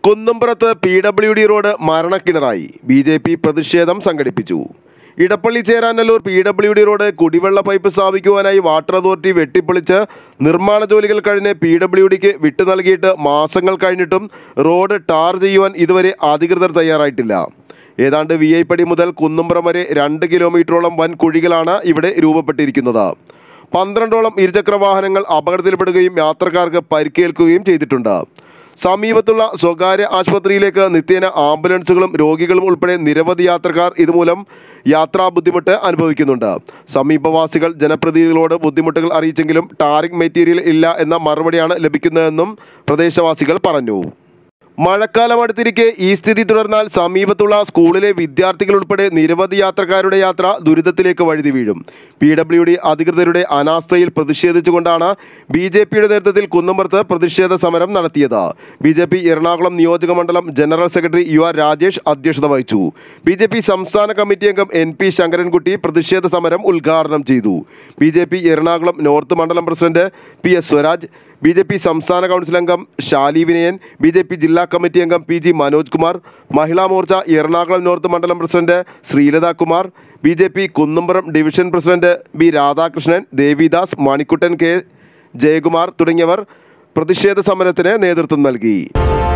കുന്നുംപുറത്ത് P W D road മരണക്കിണറായി B J P പ്രതിഷേധം സംഘടിപ്പിച്ചു Edappally Cheranallur P W D road കുടിവെള്ള പൈപ്പ് സ്ഥാപിക്കുവാനായി വാട്ടർ അതോറിറ്റി വെട്ടിപ്പൊളിച്ച് നിർമ്മാണ ജോലികൾ കഴിഞ്ഞ് പി ഡബ്ല്യു ഡിക്ക് വിട്ടു നൽകിയിട്ട് മാസങ്ങൾ കഴിഞ്ഞിട്ടും റോഡ് ടാർ ചെയ്യുവാൻ ഇതുവരെ അധികൃതർ തയ്യാറായിട്ടില്ല ഏതാണ്ട് വി ഐ പടി മുതൽ കുന്നുംപുറം വരെ രണ്ട് കിലോമീറ്ററോളം വൻ കുഴികളാണ് ഇവിടെ രൂപപ്പെട്ടിരിക്കുന്നത് പന്ത്രണ്ടോളം ഇരുചക്ര വാഹനങ്ങൾ അപകടത്തിൽപ്പെടുകയും യാത്രക്കാർക്ക് പരിക്കേൽക്കുകയും ചെയ്തിട്ടുണ്ട് സമീപത്തുള്ള സ്വകാര്യ ആശുപത്രിയിലേക്ക് നിത്യേന ആംബുലൻസുകളും രോഗികളും ഉൾപ്പെടെ നിരവധി യാത്രക്കാർ ഇതുമൂലം യാത്രാ ബുദ്ധിമുട്ട് അനുഭവിക്കുന്നുണ്ട് സമീപവാസികൾ ജനപ്രതിനിധികളോട് ബുദ്ധിമുട്ടുകൾ അറിയിച്ചെങ്കിലും ടാറിംഗ് മെറ്റീരിയൽ ഇല്ല എന്ന മറുപടിയാണ് ലഭിക്കുന്നതെന്നും പ്രദേശവാസികൾ പറഞ്ഞു മഴക്കാലം അടുത്തിരിക്കെ ഈ സ്ഥിതി തുടർന്നാൽ സമീപത്തുള്ള സ്കൂളിലെ വിദ്യാർത്ഥികൾ ഉൾപ്പെടെ നിരവധി യാത്രക്കാരുടെ യാത്ര ദുരിതത്തിലേക്ക് വഴുതി വീഴും പി ഡബ്ല്യു ഡി അധികൃതരുടെ അനാസ്ഥയിൽ പ്രതിഷേധിച്ചുകൊണ്ടാണ് ബി ജെ പിയുടെ നേതൃത്വത്തിൽ കുന്നമ്പുറത്ത് പ്രതിഷേധ സമരം നടത്തിയത് ബി ജെ പി എറണാകുളം നിയോജക മണ്ഡലം general secretary U R Rajesh അധ്യക്ഷത വഹിച്ചു ബി ജെ പി സംസ്ഥാന കമ്മിറ്റി അംഗം എൻ പി ശങ്കരൻകുട്ടി പ്രതിഷേധ സമരം ഉദ്ഘാടനം ചെയ്തു B J P Ernakulam north മണ്ഡലം president P S Swaraj B J P സംസ്ഥാന കൗൺസിൽ അംഗം Shali Vinayan B J P ജില്ലാ കമ്മിറ്റി അംഗം P G Manoj Kumar Mahila Morcha Ernakulam north മണ്ഡലം president Sreelatha Kumar B J P Kunnampuram division president B Radhakrishnan Devidas Manikuttan K Jayakumar തുടങ്ങിയവർ പ്രതിഷേധ സമരത്തിന് നേതൃത്വം നൽകി